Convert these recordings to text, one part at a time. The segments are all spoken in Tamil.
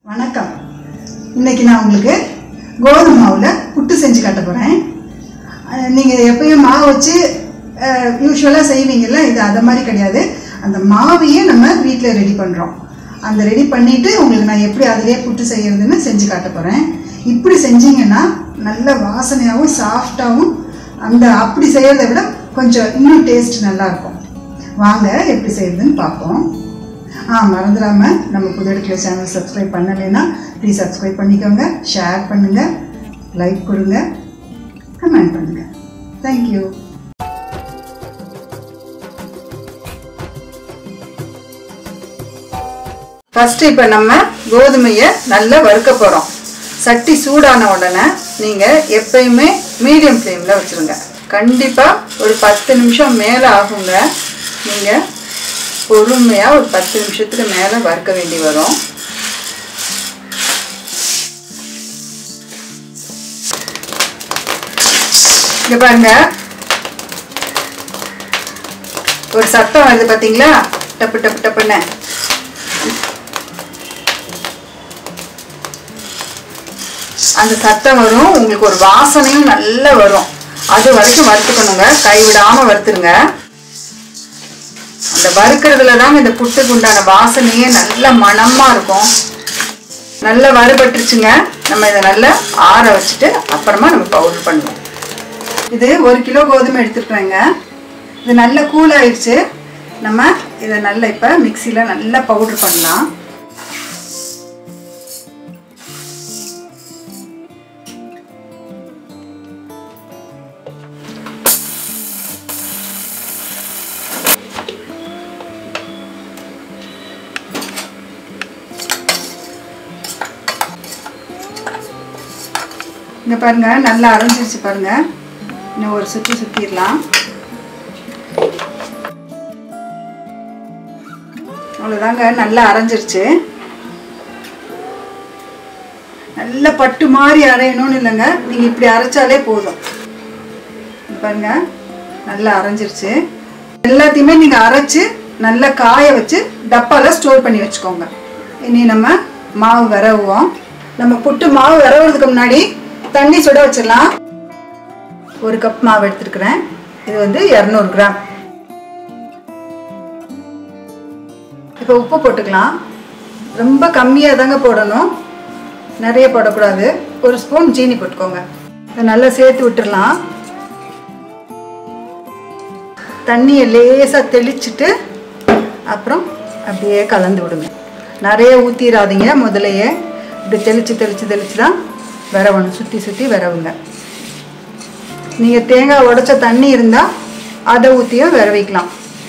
வணக்கம் இன்னைக்கு நான் உங்களுக்கு கோதுமை மாவில் புட்டு செஞ்சு காட்ட போகிறேன் நீங்கள் எப்பயும் மாவு வச்சு யூஸ்வலாக செய்வீங்கல்ல இது அதை மாதிரி கிடையாது அந்த மாவையே நம்ம வீட்டில் ரெடி பண்ணுறோம் அந்த ரெடி பண்ணிவிட்டு உங்களுக்கு நான் எப்படி அதிலே புட்டு செய்யறதுன்னு செஞ்சு காட்ட போகிறேன் இப்படி செஞ்சீங்கன்னா நல்ல வாசனையாகவும் சாஃப்டாகவும் அந்த அப்படி செய்கிறத விட கொஞ்சம் இன்னும் டேஸ்ட் நல்லாயிருக்கும் வாங்க எப்படி செய்யறதுன்னு பார்ப்போம் ஆ மறந்துடாம நம்ம புதடுக்கிற சேனல் சப்ஸ்கிரைப் பண்ணலைன்னா ப்ளீஸ் சப்ஸ்கிரைப் பண்ணிக்கோங்க ஷேர் பண்ணுங்கள் லைக் கொடுங்க கமெண்ட் பண்ணுங்கள் தேங்க்யூ ஃபஸ்ட்டு இப்போ நம்ம கோதுமையை நல்லா வறுக்க போகிறோம் சட்டி சூடான உடனே நீங்கள் எப்பயுமே மீடியம் ஃப்ளேமில் வச்சுருங்க கண்டிப்பாக ஒரு பத்து நிமிஷம் மேலே ஆகுங்க நீங்கள் பொறுமையாக ஒரு பத்து நிமிஷத்துக்கு மேலே வறுக்க வேண்டி வரும் இங்க பாருங்க ஒரு சத்தம் வருது பார்த்தீங்களா டப்பு டப்பு டப்புன்னு அந்த சத்தம் வரும் உங்களுக்கு ஒரு வாசனையும் நல்லா வரும் அது வரைக்கும் வறுத்துக்கணுங்க கைவிடாமல் வறுத்துருங்க அந்த வறுக்கிறதுல தாங்க இந்த புட்டுக்கு உண்டான வாசனையே நல்ல மணமா இருக்கும் நல்லா வறுபட்டுருச்சுங்க நம்ம இதை நல்லா ஆற வச்சுட்டு அப்புறமா நம்ம பவுடர் பண்ணுவோம் இது ஒரு கிலோ கோதுமை எடுத்துருக்குறேங்க இது நல்லா கூல் ஆயிடுச்சு நம்ம இதை நல்லா இப்போ மிக்சியில் நல்லா பவுடர் பண்ணலாம் இங்கே பாருங்க நல்லா அரைஞ்சிருச்சு பாருங்க இன்னும் ஒரு சுற்றி சுற்றிடலாம் அவ்வளோதாங்க நல்லா அரைஞ்சிருச்சு நல்ல பட்டு மாதிரி அரையணும்னு இல்லைங்க நீங்கள் இப்படி அரைச்சாலே போதும் இங்க பாருங்க நல்லா அரைஞ்சிருச்சு எல்லாத்தையுமே நீங்கள் அரைச்சு நல்லா காய வச்சு டப்பாவில் ஸ்டோர் பண்ணி வச்சுக்கோங்க இனி நம்ம மாவு விரவுவோம் நம்ம புட்டு மாவு விரவுறதுக்கு முன்னாடி தண்ணி சுட வச்சிடலாம் ஒரு கப் மாவு எடுத்துருக்குறேன் இது வந்து இரநூறு கிராம் இப்போ உப்பு போட்டுக்கலாம் ரொம்ப கம்மியாக தாங்க போடணும் நிறைய போடக்கூடாது ஒரு ஸ்பூன் ஜீனி போட்டுக்கோங்க இதை நல்லா சேர்த்து விட்டுடலாம் தண்ணியை லேசாக தெளிச்சுட்டு அப்புறம் அப்படியே கலந்து விடுங்க நிறைய ஊற்றிடாதீங்க முதலையே இப்படி தெளித்து தெளித்து தெளித்து தான் விரவணும் சுற்றி சுற்றி விரவுங்க நீங்கள் தேங்காய் உடைச்ச தண்ணி இருந்தால் அதை ஊற்றியும் விரவிக்கலாம்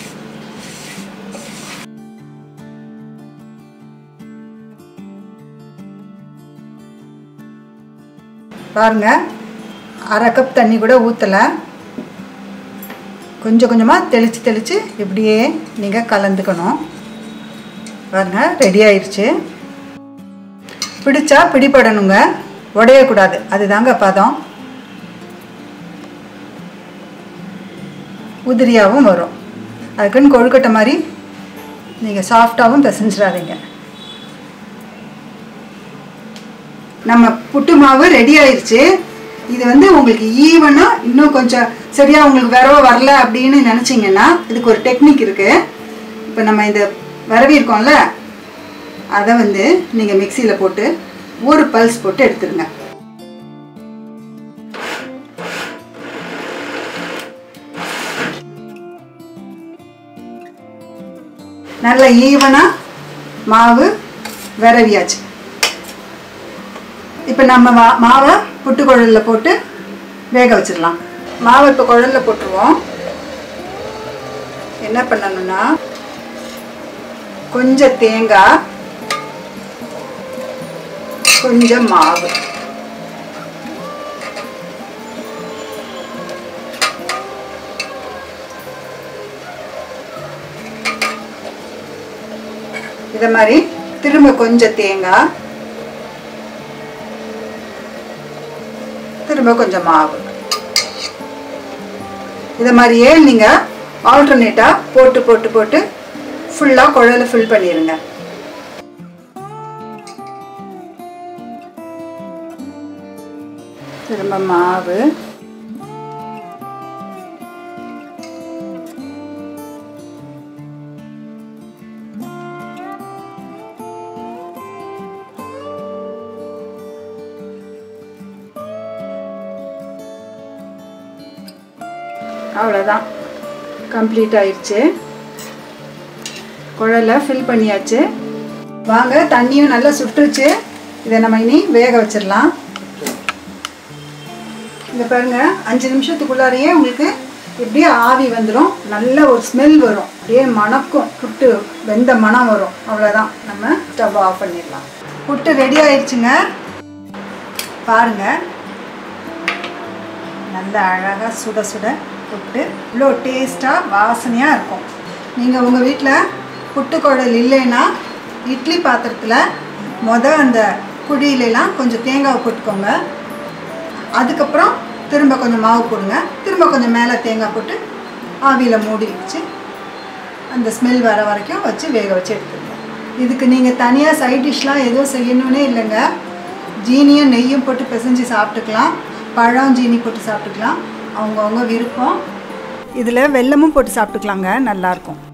பாருங்க அரை கப் தண்ணி கூட ஊற்றலை கொஞ்சம் கொஞ்சமாக தெளித்து தெளித்து இப்படியே நீங்கள் கலந்துக்கணும் பாருங்க ரெடி ஆயிடுச்சு பிடிச்சா பிடிபடணுங்க உடையக்கூடாது அதுதாங்க பதம் உதிரியாகவும் வரும் அதுக்குன்னு கொழுக்கட்டை மாதிரி நீங்கள் சாஃப்டாகவும் பிசைஞ்சிடாதீங்க நம்ம புட்டு மாவு ரெடி ஆயிடுச்சு இது வந்து உங்களுக்கு ஈவனாக இன்னும் கொஞ்சம் சரியாக உங்களுக்கு வரவ வரல அப்படின்னு நினச்சிங்கன்னா இதுக்கு ஒரு டெக்னிக் இருக்குது இப்போ நம்ம இந்த வரவி இருக்கோம்ல அதை வந்து நீங்கள் மிக்சியில் போட்டு ஒரு பல்ஸ் போட்டு எடுத்துருங்க நல்ல ஈவனாக மாவு விரவியாச்சு இப்போ நம்ம மா மாவை புட்டு குழலில் போட்டு வேக வச்சிடலாம் மாவை இப்போ குழலில் போட்டுருவோம் என்ன பண்ணணும்னா கொஞ்சம் தேங்காய் கொஞ்சம் மாவு இதை மாதிரி திரும்ப கொஞ்சம் தேங்காய் திரும்ப கொஞ்சம் மாவு இதை மாதிரியே நீங்கள் ஆல்டர்னேட்டாக போட்டு போட்டு போட்டு ஃபுல்லாக குழலை ஃபில் பண்ணிடுங்க திரும்ப மாவு அவ்வளோதான் கம்ப்ளீட் ஆயிடுச்சு குழலை ஃபில் பண்ணியாச்சு வாங்க தண்ணியும் நல்லா சுட்டுருச்சு இதை நம்ம இனி வேக வச்சிடலாம் இதை பாருங்க அஞ்சு நிமிஷத்துக்குள்ளாரையே உங்களுக்கு இப்படியே ஆவி வந்துடும் நல்ல ஒரு ஸ்மெல் வரும் அப்படியே மணக்கும் புட்டு வெந்த மணம் வரும் அவ்வளோதான் நம்ம ஸ்டவ் ஆஃப் பண்ணிடலாம் புட்டு ரெடி ஆயிடுச்சுங்க பாருங்க நல்ல அழகாக சுட சுட புட்டு இவ்வளோ டேஸ்ட்டாக வாசனையாக இருக்கும் நீங்கள் உங்கள் வீட்டில் புட்டு குழல் இல்லைன்னா இட்லி பாத்திரத்தில் மொத அந்த குழியிலலாம் கொஞ்சம் தேங்காய் போட்டுக்கோங்க அதுக்கப்புறம் திரும்ப கொஞ்சம் மாவு போடுங்க திரும்ப கொஞ்சம் மேலே தேங்காய் போட்டு ஆவியில் மூடி வச்சு அந்த ஸ்மெல் வர வரைக்கும் வச்சு வேக வச்சு எடுத்துருங்க இதுக்கு நீங்கள் தனியாக சைட் டிஷ்லாம் எதுவும் செய்யணுன்னே இல்லைங்க ஜீனியும் நெய்யும் போட்டு பிசைஞ்சு சாப்பிட்டுக்கலாம் பழம் ஜீனி போட்டு சாப்பிட்டுக்கலாம் அவங்கவுங்க விருப்பம் இதில் வெல்லமும் போட்டு சாப்பிட்டுக்கலாங்க நல்லாயிருக்கும்